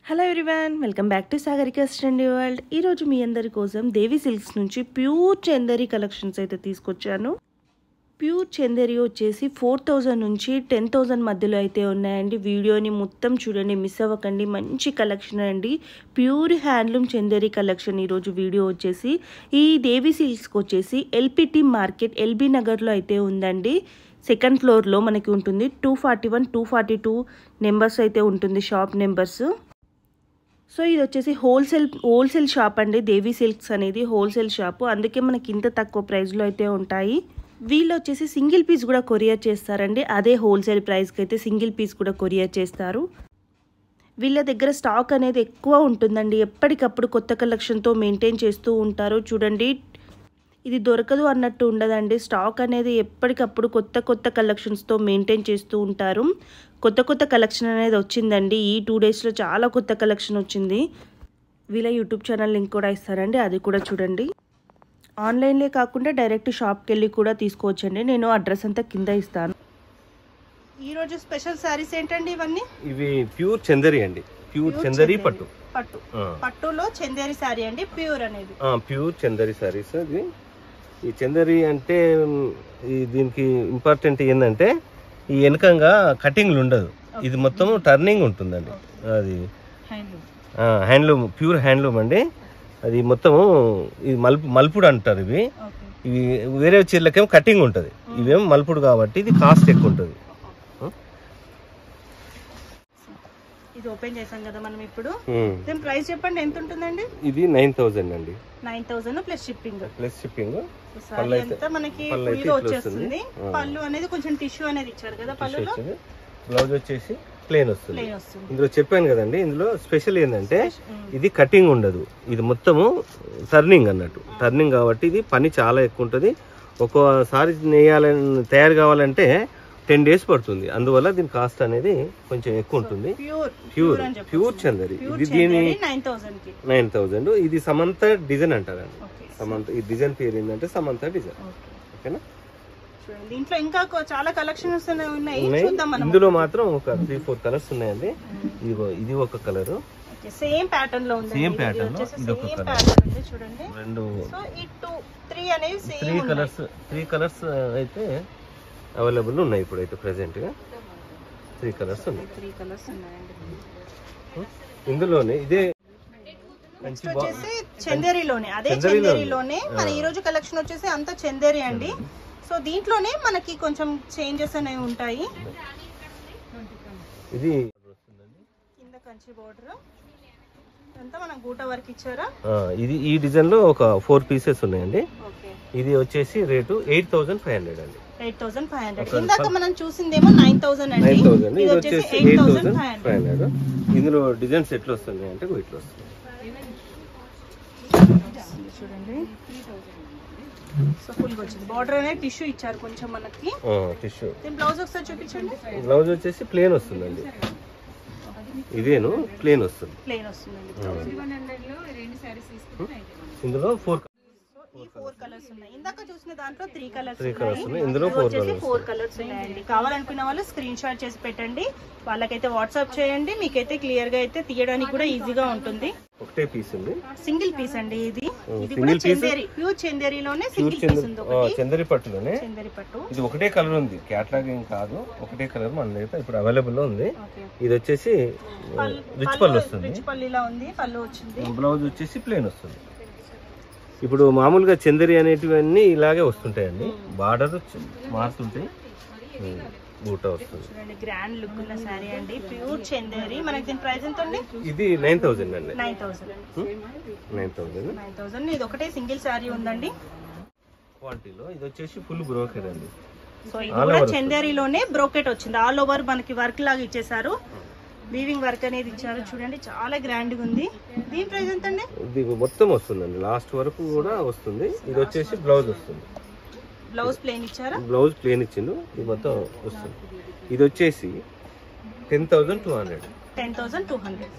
Hello everyone welcome back to Sagarika స్టండి world ఈరోజు మీ అందరి కోసం దేవి సిల్క్స్ నుంచి ప్యూర్ చందేరి కలెక్షన్స్ అయితే తీసుకొచ్చాను ప్యూర్ చందేరి వచ్చేసి ఫోర్ థౌజండ్ నుంచి టెన్ థౌజండ్ మధ్యలో అయితే ఉన్నాయండి వీడియోని మొత్తం చూడండి మిస్ అవ్వకండి మంచి కలెక్షన్ అండి ప్యూర్ హ్యాండ్లూమ్ చందేరి కలెక్షన్ ఈరోజు వీడియో వచ్చేసి ఈ దేవి సిల్క్స్కి వచ్చేసి ఎల్పిటి మార్కెట్ ఎల్బీ నగర్లో అయితే ఉందండి సెకండ్ ఫ్లోర్లో మనకి ఉంటుంది two forty one two forty two numbers అయితే ఉంటుంది షాప్ నెంబర్స్ సో ఇది వచ్చేసి హోల్సేల్ హోల్సేల్ షాప్ అండి దేవి సిల్క్స్ అనేది హోల్సేల్ షాపు అందుకే మనకి ఇంత తక్కువ ప్రైస్లో అయితే ఉంటాయి వీళ్ళు వచ్చేసి సింగిల్ పీస్ కూడా కొరియర్ చేస్తారండి అదే హోల్సేల్ ప్రైస్కి అయితే సింగిల్ పీస్ కూడా కొరియర్ చేస్తారు వీళ్ళ దగ్గర స్టాక్ అనేది ఎక్కువ ఉంటుందండి ఎప్పటికప్పుడు కొత్త కలెక్షన్తో మెయింటైన్ చేస్తూ ఉంటారు చూడండి ఇది దొరకదు అన్నట్టు ఉండదండి స్టాక్ అనేది ఎప్పటికప్పుడు కొత్త కొత్త కలెక్షన్స్తో మెయింటైన్ చేస్తూ ఉంటారు కొత్త కొత్త కలెక్షన్ అనేది వచ్చిందండి ఈ టూ డేస్లో చాలా కొత్త కలెక్షన్ వచ్చింది వీళ్ళ యూట్యూబ్ ఛానల్ లింక్ కూడా ఇస్తారండి అది కూడా చూడండి ఆన్లైన్లే కాకుండా డైరెక్ట్ షాప్కి వెళ్ళి కూడా తీసుకోవచ్చండి నేను అడ్రస్ అంతా కింద ఇస్తాను ఈరోజు స్పెషల్ శారీస్ ఏంటండి ఇవన్నీ ఇవి ప్యూర్ చందరి అండి ప్యూర్ చందరి పట్టు పట్టు ఆ. పట్టులో చందేరి శారీ అండి ప్యూర్ అనేది ఆ, ప్యూర్ చందరి సారీస్ అది ఈ చందరి అంటే మ్, ఈ దీనికి ఇంపార్టెంట్ ఏంటంటే ఈ వెనకంగా కటింగ్లు ఉండదు ఇది మొత్తం టర్నింగ్ ఉంటుందండి అది హ్యాండ్లూమ్ హ్యాండ్లూమ్ ప్యూర్ హ్యాండ్లూమ్ అండి అది మొత్తము ఇది మలుపు మలుపుడు అంటారు ఇవి ఓకే ఇవి వేరే చీరలకేమో కటింగ్ ఉంటుంది ఇవేమో మలుపుడు కాబట్టి ఇది కాస్ట్ ఎక్కువ ఉంటుంది ఇది ఓపెన్ చేసాం కదా మనం ఇప్పుడు ఉమ్. దీని ప్రైస్ చెప్పండి ఎంత ఉంటుందండి ఇది నైన్ థౌజండ్ అండి nine thousand plus shipping plus shipping sorry అయితే- అంతా మనకి పళ్ళు అయితే ఫుల్ గా ఇట్లా వచ్చేస్తుంది వస్తుంది. ఆ. పళ్ళు అనేది కొంచెం టిష్యూ అనేది ఇచ్చారు కదా పళ్ళులో బ్లౌజ్ వచ్చేసి ప్లేన్ వస్తుంది ప్లెయిన్ వస్తుంది ఇందులో చెప్పాను కదండి ఇందులో స్పెషల్ ఏంటంటే ఉమ్. ఇది కటింగ్ ఉండదు ఇది మొత్తము టర్నింగ్ అన్నట్టు టర్నింగ్ కాబట్టి ఇది పని చాలా ఎక్కువ ఉంటుంది ఒక్కోసారి నేయాలని తయారు కావాలంటే టెన్ డేస్ పడుతుంది అందువల్ల దీని కాస్ట్ అనేది కొంచెం ఎక్కువ ఉంటుంది ప్యూర్ ప్యూర్ అని చెప్పొచ్చు. ప్యూర్ చందరి ప్యూర్ ఇది దీని నైన్ థౌసండ్ కి నైన్ థౌజండ్ ఇది సమంత డిజైన్ అంటారండి ఓకే సమంత ఈ డిజైన్ పేరు ఏంటంటే సమంత డిజైన్ ఓకే ఓకేనా చూడండి దీంట్లో ఇంకా కొ- చాలా కలెక్షన్స్ ఉన్నాయి ఉన్నాయి చూద్దాం మనం ఇందులో మాత్రం ఒక త్రీ ఫోర్ కలర్స్ ఉన్నాయండి ఇదిగో ఇది ఒక కలరు సేమ్ ప్యాటర్న్ లో ఉంది Same pattern లో ఇది ఒక సేమ్ colour. ప్యాటర్న్ ఉంది చూడండి రెండు సో ఈ టూ త్రీ అనేవి three same colours three colours అయితే అవైలబుల్ ఉన్నాయి ఇప్పుడు అయితే ప్రెసెంట్ గా త్రీ కలర్స్ ఉన్నాయి త్రీ కలర్స్ ఉన్నాయండి ఇందులోనే ఇదే మంచి నెక్స్ట్ బా- వచ్చేసి చందేరిలోనే అదే చందేరిలోనే. చందేరిలోనే మన ఈ రోజు కలెక్షన్ వచ్చేసి అంత చందేరి అండి సో దీంట్లోనే మనకి కొంచెం చేంజెస్ అనేవి ఉంటాయి ఇది కింద కంచి బోర్డర్ అంతా మనం గూట వర్క్ ఇచ్చారా ఆ, ఇది ఈ డిజైన్ లో ఒక ఫోర్ పీసెస్ ఉన్నాయండి ఓకే ఇది వచ్చేసి rate eight thousand five hundred అండి ఎయిట్ థౌసండ్ ఫైవ్ హండ్రెడ్ ఒక ఇందాక మనం చూసిందేమో నైన్ థౌసండ్ అండి నైన్ థౌసండ్ ఇది ఇది వచ్చేసి వచ్చేసి eight eight thousand thousand five five hundred hundred ఇందులో డిజైన్స్ ఎట్లా వస్తున్నాయి అంటే ఇట్లా వస్తుంది చూడండి సో ఫుల్ వచ్చింది బార్డర్ అనేది టిష్యూ ఇచ్చారు కొంచెం మనకి టిష్యూ దీని బ్లౌజ్ ఒకసారి చూపించండి బ్లౌజ్ వచ్చేసి ప్లేన్ వస్తుందండి ఇదేను ప్లేన్ వస్తుంది ప్లెయిన్ వస్తుందండి ఇందులో ఫోర్ ఈ ఫోర్ కలర్స్ ఉన్నాయి ఇందాక చూసిన దాంట్లో త్రీ కలర్స్ త్రీ కలర్స్ ఉన్నాయి ఇందులో ఫోర్ వచ్చేసి కలర్స్ ఫోర్ కలర్స్ ఉన్నాయండి కావాలనుకున్న వాళ్ళు స్క్రీన్ షాట్ చేసి పెట్టండి వాళ్ళకైతే వాట్సాప్ చేయండి మీకైతే క్లియర్ గా అయితే తీయడానికి కూడా ఈజీగా ఉంటుంది ఒకటే పీస్ ఉంది సింగిల్ పీస్ అండి ఇది ఇది single కూడా piece? చందేరి ప్యూర్ చందేరిలోనే సింగిల్ పీస్ ఉంది చందరి ఒకటి చందరి పట్టులోనే చందేరి పట్టు ఇది ఒకటే కలర్ ఉంది క్యాట్లాగ్ ఏం కాదు ఒకటే కలర్ మన దగ్గర ఇప్పుడు అవైలబుల్ లో ఉంది ఓకే ఇది వచ్చేసి రిచ్ పళ్ళు వస్తుంది రిచ్ పల్లిలా ఉంది పళ్ళు వచ్చింది బ్లౌజ్ వచ్చేసి ప్లేన్ వస్తుంది ఇప్పుడు మామూలుగా చందరి అనేటివన్నీ ఇలాగే వస్తుంటాయండి బార్డర్ మారుతుంటాయి ఉమ్, బూటా వస్తుంది చూడండి గ్రాండ్ లుక్ ఉన్న శారీ అండి ప్యూర్ చందేరి మనకి దీని ప్రైస్ ఎంత ఉంది ఇది నైన్ థౌజండ్ అండి nine thousand nine thousand nine thousand ఇది ఒకటే సింగిల్ శారీ ఉందండి క్వాలిటీలో ఇది వచ్చేసి ఫుల్ బ్రోకెడ్ అండి సో ఇది కూడా చందేరిలోనే బ్రోకెట్ వచ్చింది ఆల్ ఓవర్ మనకి వర్క్ లాగా ఇచ్చేసారు వీవింగ్ వర్క్ అనేది ఇచ్చారు చూడండి చాలా గ్రాండ్ గా ఉంది దీని ప్రైస్ ఎంత అండి ఇది మొత్తం వస్తుందండి లాస్ట్ వరకు కూడా వస్తుంది ఇది వచ్చేసి బ్లౌజ్ వస్తుంది బ్లౌజ్ ప్లేన్ ఇచ్చారా బ్లౌజ్ ప్లేన్ ఇచ్చిండు ఇది మొత్తం వస్తుంది ఇది వచ్చేసి ten thousand two hundred ten thousand two hundred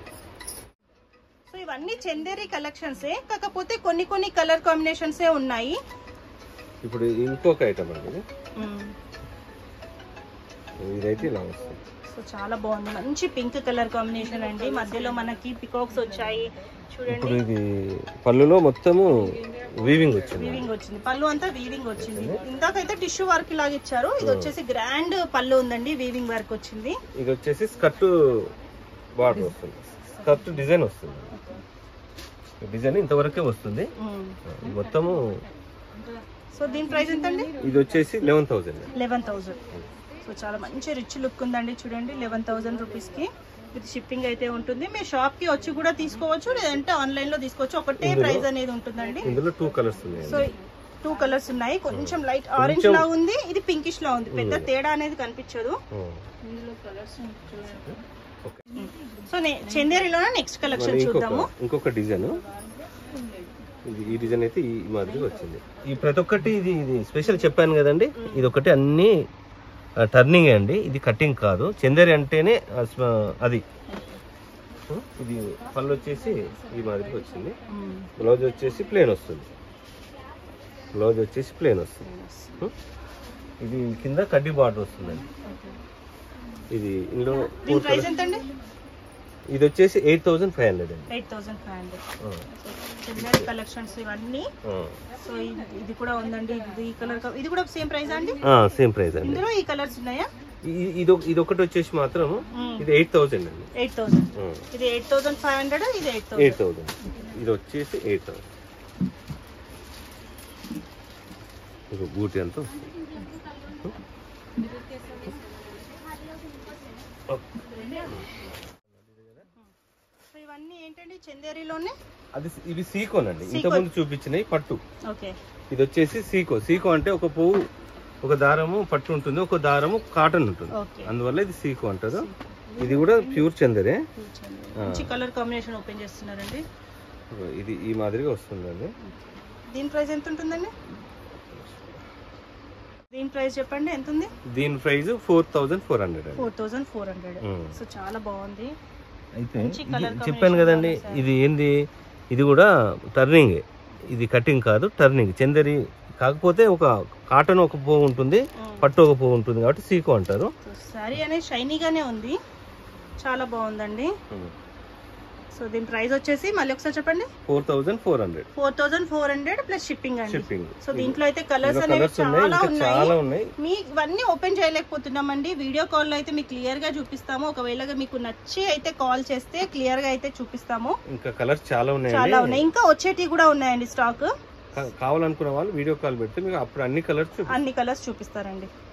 so ఇవన్నీ చందేరి కలెక్షన్సే కాకపోతే కొన్ని కొన్ని కలర్ కాంబినేషన్సే ఉన్నాయి ఇప్పుడు ఇంకొక ఐటమ్ అండి ఇది. ఇదైతే ఇలా వస్తుంది సో సో చాలా బాగుంది మంచి పింక్ కలర్ కాంబినేషన్ అండి మధ్యలో మనకి పికాక్స్ వచ్చాయి ఇప్పుడు చూడండి ఇది పళ్ళులో మొత్తము వీవింగ్ వచ్చింది వీవింగ్ వచ్చింది పళ్ళు అంతా వీవింగ్ వచ్చింది ఇందాకైతే టిష్యూ వర్క్ లాగా ఇచ్చారు ఇది వచ్చేసి గ్రాండ్ పళ్ళు ఉందండి వీవింగ్ వర్క్ వచ్చింది ఇది వచ్చేసి స్కర్ట్ బార్డర్ వస్తుంది స్కర్ట్ డిజైన్ వస్తుంది డిజైన్ ఇంతవరకే వస్తుంది ఇది మొత్తము సో దీని ప్రైస్ ఎంత అండి ఇది వచ్చేసి eleven thousand eleven thousand so చాలా మంచి రిచ్ లుక్ ఉందండి చూడండి లెవెన్ థౌజండ్ రూపీస్కి విత్ షిప్పింగ్ అయితే ఉంటుంది మీరు షాప్కి వచ్చి కూడా తీసుకోవచ్చు లేదంటే ఆన్లైన్లో తీసుకోవచ్చు ఒకటే ప్రైస్ అనేది ఉంటుందండి ఇందులో టూ కలర్స్ ఉన్నాయి సో టూ కలర్స్ ఉన్నాయి కొంచెం లైట్ ఆరెంజ్ లా ఉంది ఇది పింకిష్ లా ఉంది పెద్ద తేడా అనేది కనిపించదు సో నే- చందేరిలోనే నెక్స్ట్ కలెక్షన్ ఇంకొక చూద్దాము ఇంకొక డిజైన్ ఇది ఈ డిజైన్ అయితే ఈ మాదిరిగా వచ్చింది ఈ ప్రతి ఒక్కటి ఇది ఇది స్పెషల్ చెప్పాను కదండి ఇది ఒకటి అన్ని టర్నింగ్ అండి ఇది కటింగ్ కాదు చందేరి అంటేనే ఆ స్మ- అది ఉం? ఇది పళ్ళు వచ్చేసి ఈ మాదిరిగా వచ్చింది బ్లౌజ్ వచ్చేసి ప్లేన్ వస్తుంది బ్లౌజ్ వచ్చేసి ప్లేన్ వస్తుంది ఉం? ఇది కింద కడ్డీ బార్డర్ వస్తుందండి ఇది ఇందులో దీని ప్రైస్ ఎంత అండి ఇది వచ్చేసి ఎయిట్ థౌసండ్ ఫైవ్ హండ్రెడ్ అండి ఎయిట్ థౌసండ్ ఫైవ్ హండ్రెడ్ ఆ, చందేరి కలెక్షన్స్ ఇవన్నీ ఆ. సో ఇది- ఇది కూడా ఉందండి ఇది ఈ కలర్ ఇది కూడా సేమ్ ప్రైస్ అండి ఆ, సేమ్ ప్రైస్ అండి ఇందులో ఈ కలర్స్ ఉన్నాయా ఈ- ఇది ఒక- ఇది ఒకటి వచ్చేసి మాత్రం ఇది ఎయిట్ థౌసండ్ అండి ఎయిట్ థౌసండ్ ఇది ఎయిట్ థౌసండ్ ఫైవ్ హండ్రెడ్ ఇది ఎయిట్ ఎయిట్ థౌసండ్ థౌసండ్ ఇది వచ్చేసి ఎయిట్ థౌసండ్ ఇది బూటీ అంతా వస్తుంది. సో ఇవన్నీ ఏంటండి చందేరిలోనే అది ఇవి సీకోన్ అండి ఇంతకుముందు చూపించినవి పట్టు ఓకే ఇది వచ్చేసి సీకో సీకో అంటే ఒక పువ్వు ఒక దారము పట్టు ఉంటుంది ఒక దారము కాటన్ ఉంటుంది ఓకే అందువల్ల ఇది సీకో అంటారు ఇది కూడా ప్యూర్ చందరే మంచి కలర్ కాంబినేషన్ ఓపెన్ చేస్తున్నారండి ఇది ఈ మాదిరిగా వస్తుందండి దీని ప్రైస్ ఎంత ఉంటుందండి దీని ప్రైస్ చెప్పండి ఎంత ఉంది దీని price four thousand four hundred అండి four thousand four hundred um. So చాలా బాగుంది అయితే మంచి colour ఇది combination చెప్పాను కదండి బాగుంది సార్. ఇది ఏంది ఇది కూడా టర్నింగ్ ఇది కటింగ్ కాదు టర్నింగ్ చందరి కాకపోతే ఒక కాటన్ ఒక పువ్వు ఉంటుంది ఉమ్. పట్టు ఒక పువ్వు ఉంటుంది కాబట్టి సీకో అంటారు సో శారీ అనేది షైనీగానే ఉంది చాలా బాగుందండి సో దీని ప్రైస్ వచ్చేసి మళ్ళీ ఒకసారి చెప్పండి four thousand four hundred four thousand four hundred plus shipping అండి షిప్పింగ్ సో దీంట్లో అయితే కలర్స్ అనేవి కలర్స్ ఉన్నాయి చాలా ఇంకా ఉన్నాయి చాలా ఉన్నాయి మీ ఇవన్నీ ఓపెన్ చేయలేకపోతున్నామండి వీడియో కాల్లో అయితే మీకు క్లియర్ గా చూపిస్తాము ఒకవేళ మీకు నచ్చి అయితే కాల్ చేస్తే క్లియర్ గా అయితే చూపిస్తాము ఇంకా కలర్స్ చాలా చాలా ఉన్నాయండి ఉన్నాయి ఇంకా వచ్చేటివి కూడా ఉన్నాయండి స్టాక్ కా- కావాలనుకున్న వాళ్ళు వీడియో కాల్ పెడితే మీకు అప్పుడు అన్ని కలర్స్ అన్ని కలర్స్ చూపిస్తారండి